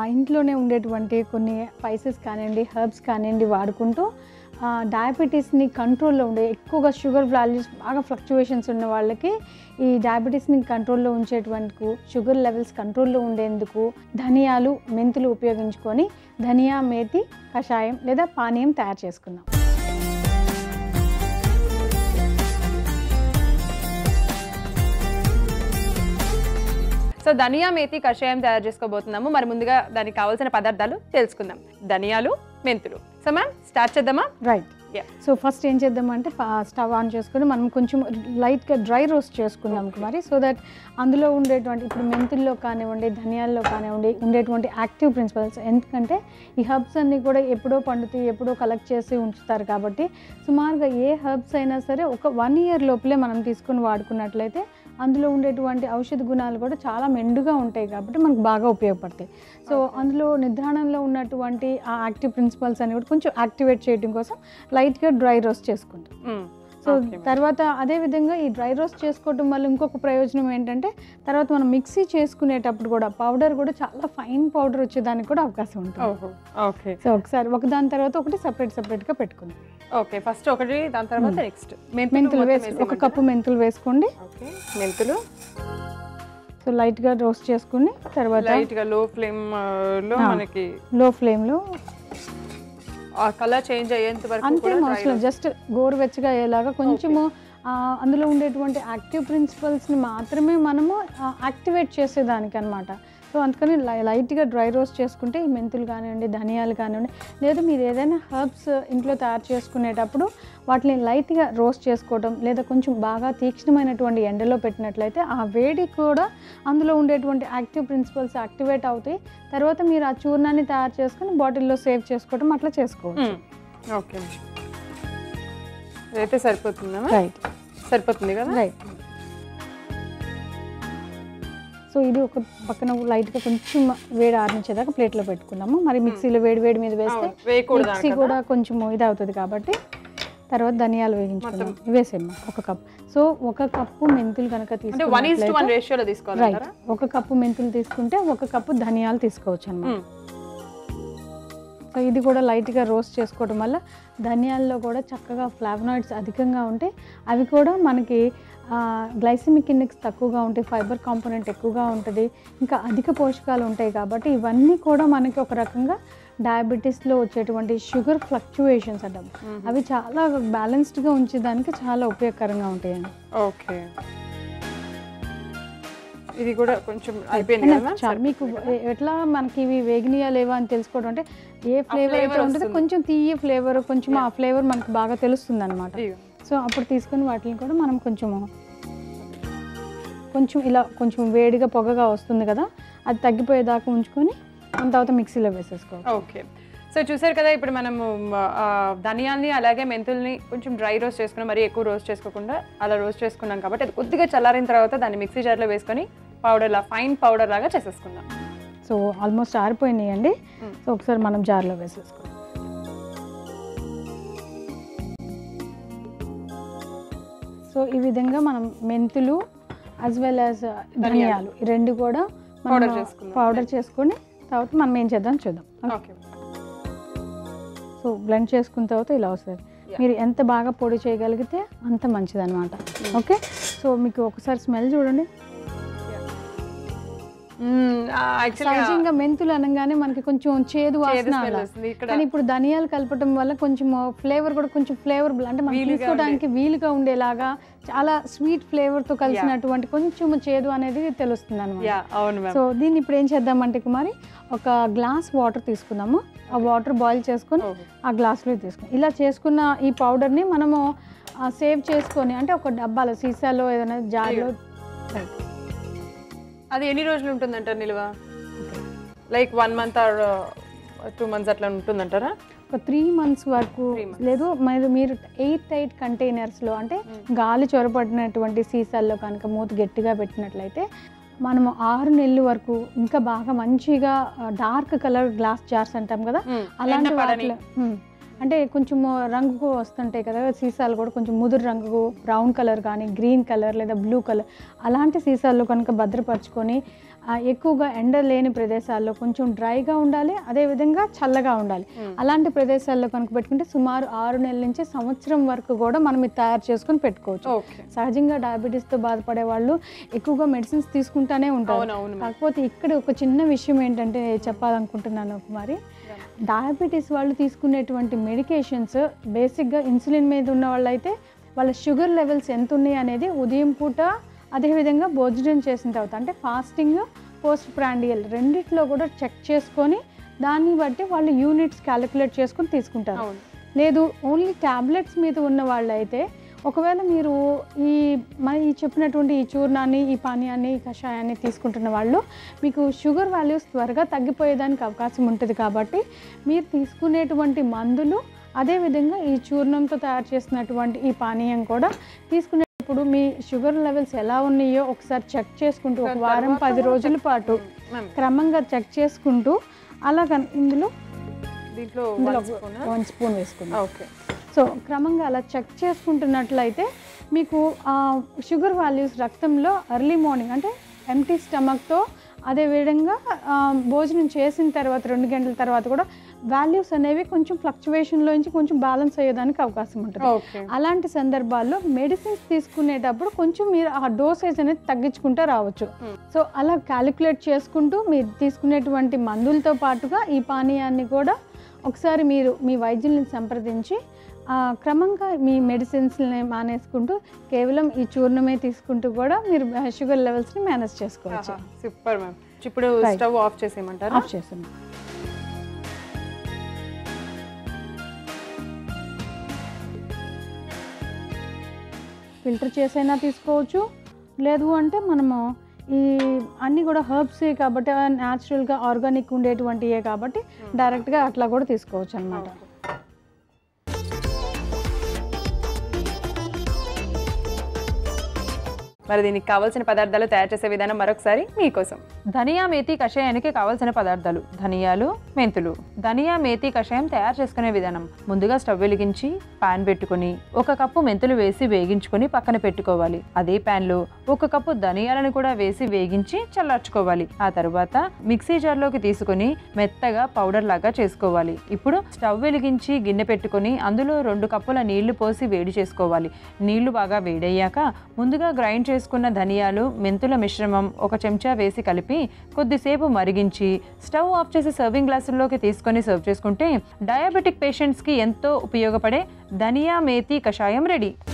ఇంట్లోనే ఉండేటువంటి కొన్ని స్పైసెస్ కానివ్వండి హెర్బ్స్ కానివ్వండి వాడుకుంటూ డయాబెటీస్ని కంట్రోల్లో ఉండే ఎక్కువగా షుగర్ వాల్యూస్ బాగా ఫ్లక్చువేషన్స్ ఉన్న వాళ్ళకి ఈ డయాబెటీస్ని కంట్రోల్లో ఉంచేటువంటి షుగర్ లెవెల్స్ కంట్రోల్లో ఉండేందుకు ధనియాలు మెంతులు ఉపయోగించుకొని ధనియా మేతి కషాయం లేదా పానీయం తయారు చేసుకుందాం సో ధనియా మేతి కషాయం తయారు చేసుకోబోతున్నాము మరి ముందుగా దానికి కావాల్సిన పదార్థాలు తెలుసుకుందాం ధనియాలు మెంతులు సో మ్యామ్ స్టార్ట్ చేద్దామా రైట్ Yeah. సో ఫస్ట్ ఏం చేద్దామంటే స్టవ్ ఆన్ చేసుకొని మనం కొంచెం లైట్గా డ్రై రోస్ట్ చేసుకుందాం మరి సో దట్ అందులో ఉండేటువంటి ఇప్పుడు మెంతుల్లో కానివ్వండి ధనియాల్లో కానివ్వండి ఉండేటువంటి యాక్టివ్ ప్రిన్సిపల్స్ ఎందుకంటే ఈ హర్బ్స్ అన్నీ కూడా ఎప్పుడో పండుతాయి ఎప్పుడో కలెక్ట్ చేసి ఉంచుతారు కాబట్టి సుమారుగా ఏ హర్బ్స్ అయినా సరే ఒక వన్ ఇయర్ లోపలే మనం తీసుకొని వాడుకున్నట్లయితే అందులో ఉండేటువంటి ఔషధ గుణాలు కూడా చాలా మెండుగా ఉంటాయి కాబట్టి మనకు బాగా ఉపయోగపడతాయి సో అందులో నిద్రాణంలో ఉన్నటువంటి ఆ యాక్టివ్ ప్రిన్సిపల్స్ అని కూడా కొంచెం యాక్టివేట్ చేయడం కోసం లైట్గా డ్రై రోస్ట్ చేసుకుంటాం మ్మ్. So Okay. తర్వాత అదే విధంగా ఈ డ్రై రోస్ట్ చేసుకోవడం వల్ల ఇంకొక ప్రయోజనం ఏంటంటే తర్వాత మనం మిక్సీ చేసుకునేటప్పుడు కూడా పౌడర్ కూడా చాలా ఫైన్ పౌడర్ వచ్చేదానికి కూడా అవకాశం ఉంటుంది ఓహో ఓకే సో ఒకసారి ఒకదాని తర్వాత ఒకటి సపరేట్ సపరేట్గా పెట్టుకుందాం ఓకే ఫస్ట్ ఒకటి దాని తర్వాత నెక్స్ట్ మెంతులు వేసి ఒక కప్పు మెంతులు వేసుకోండి ఓకే మెంతులు సో లైట్గా రోస్ట్ చేసుకుని తర్వాత లైట్ గా లో ఫ్లేమ్ లో ఆ. మనకి లో ఫ్లేమ్లో ఆ కలర్ చేంజ్ అయ్యేంత వరకు అంతే కూడా dry మోస్ట్లీ జస్ట్ గోరువెచ్చగా అయ్యేలాగా కొంచెము ఆ, అందులో ఉండేటువంటి యాక్టివ్ ప్రిన్సిపల్స్ని మాత్రమే మనము యాక్టివేట్ చేసేదానికి అనమాట సో అందుకని లై లైట్గా డ్రై రోస్ట్ చేసుకుంటే ఈ మెంతులు కానివ్వండి ధనియాలు కానివ్వండి లేదా మీరు ఏదైనా హర్బ్స్ ఇంట్లో తయారు చేసుకునేటప్పుడు వాటిని లైట్గా రోస్ట్ చేసుకోవడం లేదా కొంచెం బాగా తీక్షణమైనటువంటి ఎండలో పెట్టినట్లయితే ఆ వేడి కూడా అందులో ఉండేటువంటి యాక్టివ్ ప్రిన్సిపల్స్ యాక్టివేట్ అవుతాయి తర్వాత మీరు ఆ చూర్ణాన్ని తయారు చేసుకుని బాటిల్లో సేవ్ చేసుకోవడం అట్లా చేసుకోవచ్చు మ్మ్. ఓకే ఇదైతే సరిపోతుందా రైట్ సరిపోతుంది కదా రైట్ సో ఇది ఒక పక్కన లైట్గా కొంచెం వేడి ఆరించేదాకా ప్లేట్లో పెట్టుకున్నాము మరి మిక్సీలో వేడి వేడి మీద వేస్తే అవును, వేయకూడదు మిక్సీ కూడా కొంచెం ఇది అవుతుంది కాబట్టి తర్వాత ధనియాలు వేగించుకున్నాం వేసేమ్మా ఒక కప్ సో ఒక కప్పు మెంతులు కనుక అంటే వన్ ఈస్ టు తీసుకుంటే వన్ రేషియోలో రైట్ తీసుకోవాలంటారా ఒక కప్పు మెంతులు తీసుకుంటే ఒక కప్పు ధనియాలు తీసుకోవచ్చు అన్నమాట మ్మ్. సో ఇది కూడా లైట్గా రోస్ట్ చేసుకోవడం వల్ల ధనియాల్లో కూడా చక్కగా ఫ్లావనాయిడ్స్ అధికంగా ఉంటాయి అవి కూడా మనకి గ్లైసిమిక్ ఇండెక్స్ తక్కువగా ఉంటాయి ఫైబర్ కాంపోనెంట్ ఎక్కువగా ఉంటుంది ఇంకా అధిక పోషకాలు ఉంటాయి కాబట్టి ఇవన్నీ కూడా మనకి ఒక రకంగా డయాబెటీస్లో వచ్చేటువంటి షుగర్ ఫ్లక్చువేషన్స్ అంటాం అవి చాలా బ్యాలెన్స్డ్గా ఉంచేదానికి చాలా ఉపయోగకరంగా ఉంటాయండి ఓకే ఇది కూడా కొంచెం అయిపోయింది కదా ma'am? చాలా మీకు ఎ- ఎట్లా మనకి ఇవి వేగినాయా లేవా అని తెలుసుకోవడం అంటే ఏ ఫ్లేవర్ అయితే flavour ఉంటుందో వస్తుంది. కొంచెం తీయ ఫ్లేవర్ కొంచెం ఆ ఫ్లేవర్ మనకి బాగా తెలుస్తుంది అనమాట ఇదిగో. సో అప్పుడు తీసుకుని వాటిని కూడా మనం కొంచెము కొంచెం ఇలా కొంచెం వేడిగా పొగగా వస్తుంది కదా అది తగ్గిపోయేదాకా ఉంచుకొని దాని తర్వాత మిక్సీలో వేసేసుకోవాలి ఓకే సో చూసారు కదా ఇప్పుడు మనము ఆ, ధనియాల్ని అలాగే మెంతుల్ని కొంచెం డ్రై రోస్ట్ చేసుకుని మరీ ఎక్కువ రోస్ట్ చేసుకోకుండా అలా రోస్ట్ చేసుకున్నాం కాబట్టి అది కొద్దిగా చల్లారిన తర్వాత దాన్ని మిక్సీ జార్లో వేసుకొని పౌడర్ లా ఫైన్ పౌడర్ లాగా చేసేసుకుందాం సో ఆల్మోస్ట్ ఆరిపోయినాయండి Mm. సో ఒకసారి మనం జార్లో వేసేసుకోవాలి సో ఈ విధంగా మనం మెంతులు యాజ్ వెల్ యాజ్ ధనియాలు ఈ రెండు కూడా Powder చేసుకుందాం. పౌడర్ చేసుకొని తర్వాత మనం ఏం చేద్దాం చూద్దాం ఓకే సో బ్లెండ్ చేసుకున్న తర్వాత ఇలా వస్తుంది మీరు ఎంత బాగా పొడి చేయగలిగితే అంత మంచిదన్నమాట ఓకే సో మీకు ఒకసారి స్మెల్ చూడండి యాక్చువల్గా సహజంగా మెంతులు అనగానే మనకి కొంచెం చేదు వాసన స్మెల్ అలా. వస్తుంది ఇక్కడ కానీ ఇప్పుడు ధనియాలు కలపడం వల్ల కొంచెం ఫ్లేవర్ కూడా కొంచెం ఫ్లేవర్ అంటే మనం వీలుగా తీసుకోవడానికి వీలుగా ఉండేలాగా చాలా స్వీట్ ఫ్లేవర్ తో కలిసినటువంటి కొంచెం చేదు అనేది తెలుస్తుంది అనమాట యా అవును మ్యామ్ సో దీన్ని ఇప్పుడు ఏం చేద్దామంటే కుమారి ఒక గ్లాస్ వాటర్ తీసుకుందాము ఆ వాటర్ బాయిల్ చేసుకొని ఆ గ్లాస్లో తీసుకుని ఇలా చేసుకున్న ఈ పౌడర్ని మనము సేవ్ చేసుకొని అంటే ఒక డబ్బాలో సీసాలో ఏదైనా జార్లో అది ఎన్ని రోజులు ఉంటుందంటారు నిల్వ like one month or two months అట్లా ఉంటుందంటారా ఒక త్రీ మంత్స్ వరకు Three months. లేదు మీరు మీరు ఎయిట్ టైట్ కంటైనర్స్లో అంటే గాలి చొరబడినటువంటి సీసాల్లో కనుక మూత గట్టిగా పెట్టినట్లయితే మనము ఆరు నెలల వరకు ఇంకా బాగా మంచిగా డార్క్ కలర్ గ్లాస్ జార్స్ అంటాం కదా అలాంటి ఎండపడని. వాటిలో ఉమ్, అంటే కొంచెం రంగు వస్తుంటాయి కదా సీసాలు కూడా కొంచెం ముదురు రంగు బ్రౌన్ కలర్ కానీ గ్రీన్ కలర్ లేదా బ్లూ కలర్ అలాంటి సీసాల్లో కనుక భద్రపరచుకొని ఆ, ఎక్కువగా ఎండ లేని ప్రదేశాల్లో కొంచెం డ్రైగా ఉండాలి అదేవిధంగా చల్లగా ఉండాలి అలాంటి ప్రదేశాల్లో కనుక పెట్టుకుంటే సుమారు ఆరు నెలల నుంచి సంవత్సరం వరకు కూడా మనం ఇది తయారు చేసుకొని పెట్టుకోవచ్చు ఓకే సహజంగా డయాబెటీస్తో బాధపడే వాళ్ళు ఎక్కువగా మెడిసిన్స్ తీసుకుంటానే ఉంటారు అవునవును మ్యామ్. కాకపోతే ఇక్కడ ఒక చిన్న విషయం ఏంటంటే చెప్పాలనుకుంటున్నాను కుమారి డయాబెటీస్ వాళ్ళు తీసుకునేటువంటి మెడికేషన్స్ బేసిక్గా ఇన్సులిన్ మీద ఉన్న వాళ్ళైతే వాళ్ళ షుగర్ లెవెల్స్ ఎంత ఉన్నాయి అనేది ఉదయం పూట అదేవిధంగా భోజనం చేసిన తర్వాత అంటే ఫాస్టింగ్ పోస్ట్ ప్రాండియల్ రెండిట్లో కూడా చెక్ చేసుకొని దాన్ని బట్టి వాళ్ళు యూనిట్స్ క్యాలిక్యులేట్ చేసుకొని తీసుకుంటారు అవును లేదు ఓన్లీ ట్యాబ్లెట్స్ మీద ఉన్న వాళ్ళైతే ఒకవేళ మీరు ఈ మన ఈ చెప్పినటువంటి ఈ చూర్ణాన్ని ఈ పానీయాన్ని ఈ కషాయాన్ని తీసుకుంటున్న వాళ్ళు మీకు షుగర్ వాల్యూస్ త్వరగా తగ్గిపోయేదానికి అవకాశం ఉంటుంది కాబట్టి మీరు తీసుకునేటువంటి మందులు అదేవిధంగా ఈ చూర్ణంతో తయారు చేసినటువంటి ఈ పానీయం కూడా తీసుకునేటప్పుడు మీ షుగర్ లెవెల్స్ ఎలా ఉన్నాయో ఒకసారి చెక్ చేసుకుంటూ ఒక వారం తర్వాత పది రోజుల పాటు మ్యామ్ క్రమంగా చెక్ చేసుకుంటూ అలాగ ఇందులో దీంట్లో ఇందులో one spoon ఆ? వన్ స్పూన్ వేసుకుందాం ఓకే సో క్రమంగా అలా చెక్ చేసుకుంటున్నట్లయితే మీకు ఆ షుగర్ వాల్యూస్ రక్తంలో ఎర్లీ మార్నింగ్ అంటే ఎంటీ స్టమక్తో అదే విధంగా ఆ, భోజనం చేసిన తర్వాత రెండు గంటల తర్వాత కూడా వాల్యూస్ అనేవి కొంచెం ఫ్లక్చువేషన్లో నుంచి కొంచెం బ్యాలెన్స్ అయ్యేదానికి అవకాశం ఉంటుంది ఓకే అలాంటి సందర్భాల్లో మెడిసిన్స్ తీసుకునేటప్పుడు కొంచెం మీరు ఆ డోసేజ్ అనేది తగ్గించుకుంటూ రావచ్చు Hmm. సో అలా క్యాలిక్యులేట్ చేసుకుంటూ మీరు తీసుకునేటువంటి మందులతో పాటుగా ఈ పానీయాన్ని కూడా ఒకసారి మీరు మీ వైద్యుల్ని సంప్రదించి ఆ, క్రమంగా మీ మెడిసిన్స్ని మానేసుకుంటూ కేవలం ఈ చూర్ణమే తీసుకుంటూ కూడా మీరు షుగర్ లెవెల్స్ని మేనేజ్ చేసుకోవచ్చు సూపర్ మ్యామ్ ఇప్పుడు Right. స్టవ్ ఆఫ్ చేసేయమంటారా ఆఫ్ చేస్తున్నాం ఫిల్టర్ చేసైనా తీసుకోవచ్చు లేదు అంటే మనము ఈ అన్నీ కూడా హర్బ్స్ కాబట్టి న్యాచురల్గా ఆర్గానిక్ ఉండేటువంటివే కాబట్టి డైరెక్ట్గా అట్లా కూడా తీసుకోవచ్చు అనమాట మరి దీనికి కావాల్సిన పదార్థాలు తయారు చేసే విధానం మరొకసారి మీకోసం ధనియా మేతి కషాయానికి కావాల్సిన పదార్థాలు ధనియాలు మెంతులు ధనియా మేతి కషాయం తయారు చేసుకునే విధానం ముందుగా స్టవ్ వెలిగించి పాన్ పెట్టుకొని ఒక కప్పు మెంతులు వేసి వేగించుకొని పక్కన పెట్టుకోవాలి అదే పాన్ లో ఒక కప్పు ధనియాలను కూడా వేసి వేగించి చల్లార్చుకోవాలి ఆ తర్వాత మిక్సీ జార్లోకి తీసుకొని మెత్తగా పౌడర్ లాగా చేసుకోవాలి ఇప్పుడు స్టవ్ వెలిగించి గిన్నె పెట్టుకొని అందులో రెండు కప్పుల నీళ్లు పోసి వేడి చేసుకోవాలి నీళ్లు బాగా వేడయ్యాక ముందుగా గ్రైండ్ చేసుకున్న ధనియాలు మెంతుల మిశ్రమం ఒక చెంచా వేసి కలిపి కొద్దిసేపు మరిగించి స్టవ్ ఆఫ్ చేసి సర్వింగ్ గ్లాసుల్లోకి తీసుకొని సర్వ్ చేసుకుంటే డయాబెటిక్ పేషెంట్స్కి ఎంతో ఉపయోగపడే ధనియా మేతి కషాయం రెడీ